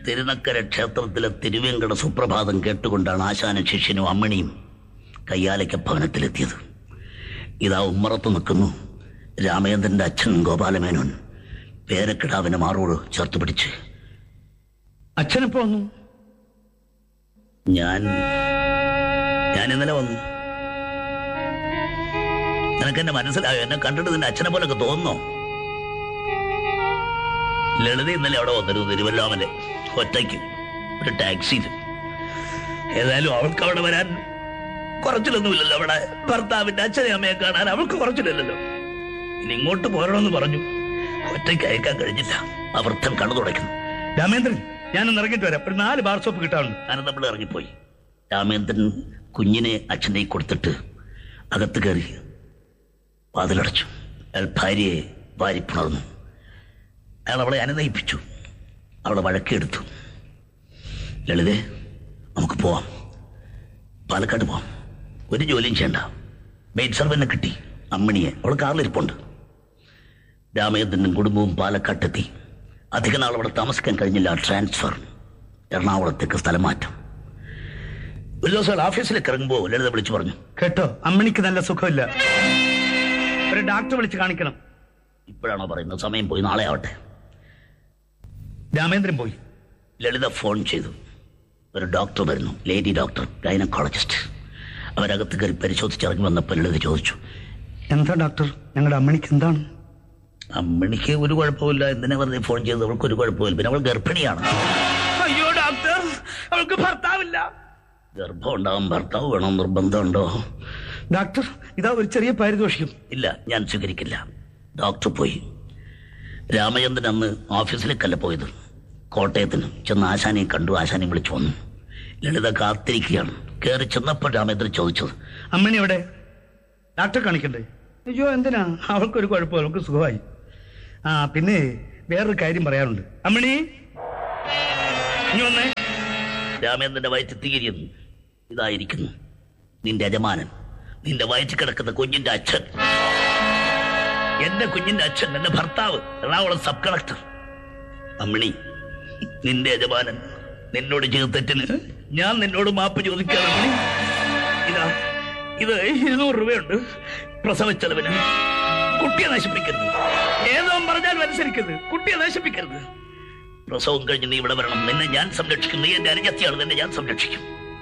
തിരുനക്കര ക്ഷേത്രത്തിലെ തിരുവേങ്കട സുപ്രഭാതം കേട്ടുകൊണ്ടാണ് ആശാന ശിഷ്യനും അമ്മണിയും കയ്യാലയ്ക്ക ഭവനത്തിലെത്തിയത് ഇതാ ഉമ്മറത്ത് നിൽക്കുന്നു രാമചന്ദ്രന്റെ അച്ഛൻ ഗോപാലമേനോൻ പേരക്കിടാവിനെ മാറോട് ചേർത്ത് പിടിച്ച് അച്ഛനെപ്പോ വന്നു ഞാൻ ഞാൻ ഇന്നലെ വന്നു നിനക്ക് എന്നെ മനസ്സിലായോ എന്നെ കണ്ടിട്ട് നിന്റെ അച്ഛനെ പോലൊക്കെ തോന്നുന്നോ ലളിത ഇന്നലെ അവിടെ വന്നിരുന്നു തിരുവല്ലാമലെ ഒറ്റയ്ക്ക് ഒരു ടാക്സിയിൽ ഏതായാലും അവൾക്ക് അവിടെ വരാൻ കുറച്ചിലൊന്നുമില്ലല്ലോ അവിടെ ഭർത്താവിന്റെ അച്ഛനെ അമ്മയെ കാണാൻ അവൾക്ക് കുറച്ചില്ലല്ലോ ഇനി ഇങ്ങോട്ട് പോരണമെന്ന് പറഞ്ഞു ഒറ്റയ്ക്ക് അയക്കാൻ കഴിഞ്ഞില്ല ആ വൃദ്ധൻ കണ്ണു തുടയ്ക്കുന്നു രാമേന്ദ്രൻ ഞാനൊന്ന് ഇറങ്ങിയിട്ട് വരാം ഒരു നാല് ബാർ സോപ്പ് കിട്ടാറുണ്ട് അനന്തപിള്ള ഇറങ്ങിപ്പോയി രാമേന്ദ്രൻ കുഞ്ഞിനെ അച്ഛനെ കൊടുത്തിട്ട് അകത്ത് കയറി വാതിലടച്ചു അയാൾ ഭാര്യയെ വാരിപ്പുണർന്നു അയാൾ അവളെ അനുനയിപ്പിച്ചു അവളെ വഴക്കെടുത്തു ലളിതേ നമുക്ക് പോവാം പാലക്കാട് പോവാം ഒരു ജോലിയും ചെയ്യണ്ട മെയ്ഡ് സർവനെ കിട്ടി അമ്മിണിയെ അവൾ കാറിലിരിപ്പുണ്ട് രാമചന്ദ്രനും കുടുംബവും പാലക്കാട്ടെത്തി അധിക നാൾ അവിടെ താമസിക്കാൻ കഴിഞ്ഞില്ല ട്രാൻസ്ഫർ എറണാകുളത്തേക്ക് സ്ഥലം മാറ്റം ഒരു ദിവസം അയാൾ ഓഫീസിലേക്ക് ഇറങ്ങുമ്പോൾ ലളിത വിളിച്ചു പറഞ്ഞു കേട്ടോ അമ്മണിക്ക് നല്ല സുഖമില്ല ഒരു ഡാക്ടറെ വിളിച്ച് കാണിക്കണം ഇപ്പോഴാണോ പറയുന്നത് സമയം പോയി നാളെ ആവട്ടെ രാമേന്ദ്രൻ പോയി ലളിത ഫോൺ ചെയ്തു ഒരു ഡോക്ടർ വരുന്നു ലേഡി ഡോക്ടർ ഗൈനക്കോളജിസ്റ്റ് അവരകത്ത് കയറി പരിശോധിച്ചിറങ്ങി വന്നപ്പോൾ ലളിത ചോദിച്ചു എന്താ ഡോക്ടർ ഞങ്ങളുടെ അമ്മണിക്ക് എന്താണ് അമ്മിണിക്ക് ഒരു കുഴപ്പമില്ല എന്തിനാ വെറുതെ ഫോൺ ചെയ്തത് അവൾക്ക് ഒരു കുഴപ്പമില്ല പിന്നെ അവൾ ഗർഭിണിയാണ് അയ്യോ ഡോക്ടർ അവൾക്ക് ഭർത്താവില്ല ഗർഭം ഉണ്ടാവും ഭർത്താവ് വേണം നിർബന്ധമുണ്ടോ ഡോക്ടർ ഇതാ ഒരു ചെറിയ പാരിതോഷികം ഇല്ല ഞാൻ സ്വീകരിക്കില്ല ഡോക്ടർ പോയി രാമചന്ദ്രൻ അന്ന് ഓഫീസിലേക്കല്ല പോയത് കോട്ടയത്തിന് ചെന്ന് ആശാനെ കണ്ടു ആശാനെ വിളിച്ചു വന്നു ലളിത കാത്തിരിക്കുകയാണ് കയറി ചെന്നപ്പോൾ രാമചന്ദ്രൻ ചോദിച്ചത് അമ്മണി എവിടെ ഡോക്ടറെ കാണിക്കണ്ടേ അയ്യോ എന്തിനാ അവൾക്കൊരു കുഴപ്പമില്ല അവൾക്ക് സുഖമായി ആ പിന്നെ വേറൊരു കാര്യം പറയാനുണ്ട് അമ്മണി ഇനി വന്നേ രാമേന്ദ്രന്റെ വയറ്റിൽ തീരുന്നു ഇതായിരിക്കുന്നു നിന്റെ യജമാനൻ നിന്റെ വയറ്റിൽ കിടക്കുന്ന കുഞ്ഞിന്റെ അച്ഛൻ എന്റെ കുഞ്ഞിന്റെ അച്ഛൻ എന്റെ ഭർത്താവ് എറണാകുളം സബ് കളക്ടർ അമ്മിണി നിന്റെ യജമാനൻ നിന്നോട് ചെയ്ത തെറ്റിന് ഞാൻ നിന്നോട് മാപ്പ് ചോദിക്കാതെ അമ്മിണി ഇതാ ഇത് ഇരുന്നൂറ് രൂപയുണ്ട് പ്രസവ ചെലവിന് കുട്ടിയെ നശിപ്പിക്കരുത് ഏതോ പറഞ്ഞാലും അനുസരിക്കരുത് കുട്ടിയെ നശിപ്പിക്കരുത് പ്രസവം കഴിഞ്ഞ് നീ ഇവിടെ വരണം നിന്നെ ഞാൻ സംരക്ഷിക്കും നീ എന്റെ അനുജത്തിയാണ് നിന്നെ ഞാൻ സംരക്ഷിക്കും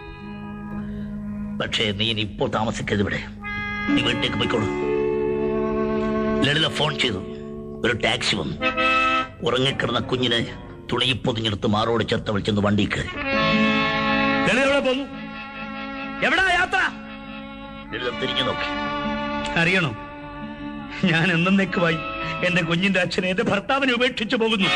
പക്ഷേ നീ ഇനി ഇപ്പോൾ താമസിക്കരുത് ഇവിടെ നീ വീട്ടിലേക്ക് പോയിക്കോളൂ ലളിത ഫോൺ ചെയ്തു ഒരു ടാക്സി വന്നു ഉറങ്ങിക്കിടന്ന കുഞ്ഞിനെ തുണിയിൽ പൊതിഞ്ഞെടുത്ത് മാറോട് ചേർത്ത് വിളിച്ചെന്ന് വണ്ടി കയറി ലളിത എവിടെ പോന്നു എവിടാ യാത്ര ലളിത തിരിഞ്ഞു നോക്കി അറിയണോ ഞാൻ എന്നേക്കുമായി എന്റെ കുഞ്ഞിന്റെ അച്ഛനെ എന്റെ ഭർത്താവിനെ ഉപേക്ഷിച്ചു പോകുന്നു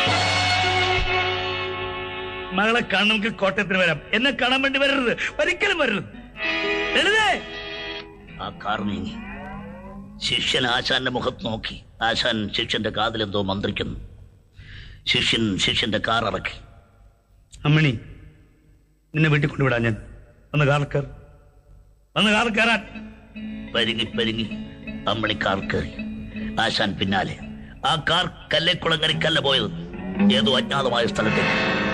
മകളെ കാണണമെങ്കിൽ കോട്ടയത്തിന് വരാം എന്നെ കാണാൻ വേണ്ടി വരരുത് ഒരിക്കലും വരരുത് ലളിതേ ആ കാർ നീങ്ങി ശിഷ്യൻ ആശാന്റെ മുഖത്ത് നോക്കി ആശാൻ ശിഷ്യന്റെ കാതിലെന്തോ മന്ത്രിക്കുന്നു ശിഷ്യൻ ശിഷ്യന്റെ കാർ ഇറക്കി അമ്മണി നിന്നെ വീട്ടിൽ കൊണ്ടുവിടാൻ ഞാൻ ഒന്ന് കാർക്കർ ഒന്ന് കാർക്കറാൻ പരുങ്ങി പരുങ്ങി അമ്മണി കാർ കയറി ആശാൻ പിന്നാലെ ആ കാർ കല്ലേക്കുളങ്ങരക്കല്ല പോയത് ഏതോ അജ്ഞാതമായ സ്ഥലത്തേക്ക്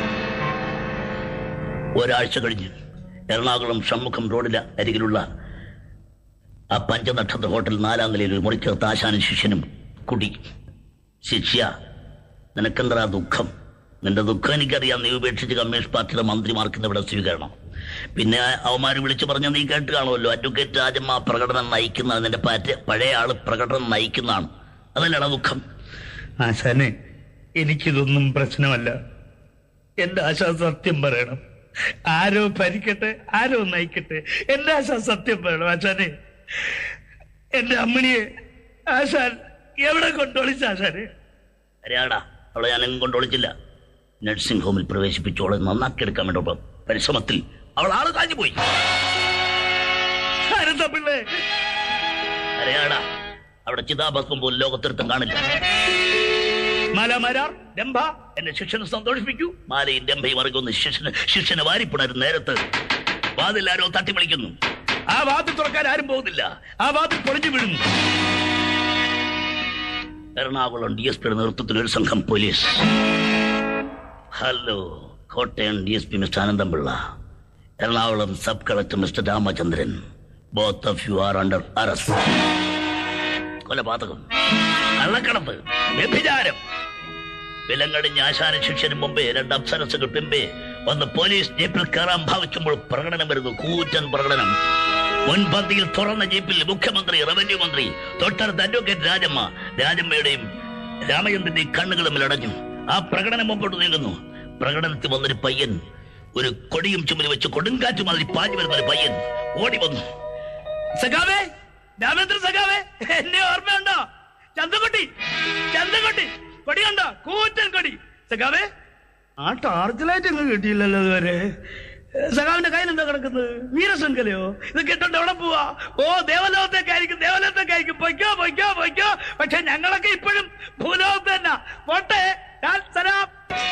ഒരാഴ്ച കഴിഞ്ഞ് എറണാകുളം ഷൺമുഖം റോഡിലെ അരികിലുള്ള ആ പഞ്ചനക്ഷത്ര ഹോട്ടൽ നാലാം നിലയിൽ ഒരു മുറിക്കകത്ത് ആശാനും ശിഷ്യനും കുടി ശിഷ്യ നിനക്കെന്താ ദുഃഖം നിന്റെ ദുഃഖം എനിക്കറിയാം നീ ഉപേക്ഷിച്ച് കമ്മ്യൂണിസ്റ്റ് പാർട്ടിയുടെ മന്ത്രിമാർക്ക് ഇന്ന് ഇവിടെ സ്വീകരണം പിന്നെ അവന്മാര് വിളിച്ചു പറഞ്ഞ നീ കേട്ട് കാണുമല്ലോ അഡ്വക്കേറ്റ് രാജമ്മ പ്രകടനം നയിക്കുന്ന നിന്റെ പാറ്റ് പഴയ ആള് പ്രകടനം നയിക്കുന്നതാണ് അതല്ലടാ ദുഃഖം ആശാനെ എനിക്കിതൊന്നും പ്രശ്നമല്ല എന്റെ ആശ സത്യം പറയണം ആരോ ഭരിക്കട്ടെ ആരോ നയിക്കട്ടെ എന്റെ ആശ സത്യം പറയണം ആശാനെ എന്റെ അമ്മണിയെ ആശാൻ എവിടെ കൊണ്ടോളിച്ച ആശാനെ അറിയാടാ അവളെ ഞാൻ എങ്ങും കൊണ്ടൊളിച്ചില്ല നഴ്സിംഗ് ഹോമിൽ പ്രവേശിപ്പിച്ചോളെ നന്നാക്കിയെടുക്കാൻ വേണ്ടി പരിശ്രമത്തിൽ അവൾ ആള് കാഞ്ഞു പോയി ആരെന്താ പിള്ളേ അറിയാടാ അവിടെ ചിതാഭസ്മം പോലും ലോകത്തെടുത്തും കാണില്ല മാലാമാരാർ ഡംഭ എന്നെ ശിഷ്യനെ സന്തോഷിപ്പിക്കൂ മാലയും രംഭയും അറിയുന്ന ശിഷ്യന് ശിഷ്യനെ വാരിപ്പുണരും നേരത്ത് വാതിലാരോ തട്ടി വിളിക്കുന്നു ആ വാതിൽ തുറക്കാൻ ആരും പോകുന്നില്ല ആ വാതിൽ പൊളിഞ്ഞു വീഴുന്നു എറണാകുളം ഡി എസ് പിയുടെ നേതൃത്വത്തിൽ ഒരു സംഘം police hello Kottayam D S P mister Ananthampillai Ernakulam sub collector mister Ramachandran both of you are under arrest കൊലപാതകം കള്ളക്കടത്ത് വ്യഭിചാരം വിലങ്ങടിഞ്ഞ ആശാന ശിക്ഷന് മുമ്പേ രണ്ട് അപ്സരസുകൾ പിമ്പേ വന്ന് പോലീസ് ജീപ്പിൽ കയറാൻ ഭാവിക്കുമ്പോൾ പ്രകടനം വരുന്നു കൂറ്റൻ പ്രകടനം മുൻപന്തിയിൽ തുറന്ന ജീപ്പിൽ മുഖ്യമന്ത്രി റവന്യൂ മന്ത്രി തൊട്ടടുത്ത് അഡ്വക്കേറ്റ് രാജമ്മ രാജമ്മയുടെയും രാമചന്ദ്രന്റെയും കണ്ണുകൾ തമ്മിൽ അടഞ്ഞു ആ പ്രകടനം മുമ്പോട്ട് നീങ്ങുന്നു പ്രകടനത്തിൽ വന്നൊരു പയ്യൻ ഒരു കൊടിയും ചുമല് വെച്ച് കൊടുങ്കാറ്റ് മാതിരി പാഞ്ഞു വരുന്ന ഒരു പയ്യൻ ഓടി വന്നു സഖാവേ രാമേന്ദ്ര സഖാവേ എന്നെ ഓർമ്മയുണ്ടോ ചന്തകുട്ടി ചന്തകുട്ടി കൊടി കണ്ടോ കൂറ്റൻ കൊടി സഖാവേ ആ ടാർച്ച് ലൈറ്റ് അങ്ങ് കിട്ടിയില്ലല്ലോ ഇതുവരെ സഖാവിന്റെ കയ്യിൽ എന്താ കിടക്കുന്നത് വീരശൃംഖലയോ ഇത് കിട്ടണ്ട എവിടെ പോവാ ഓ ദേവലോകത്തേക്കായിരിക്കും ദേവലോകത്തേക്കായിരിക്കും പൊയ്ക്കോ പൊയ്ക്കോ പൊയ്ക്കോ പക്ഷെ ഞങ്ങളൊക്കെ ഇപ്പോഴും ഭൂലോകത്ത് തന്നെ പോട്ടെ ഞാൻ സലാം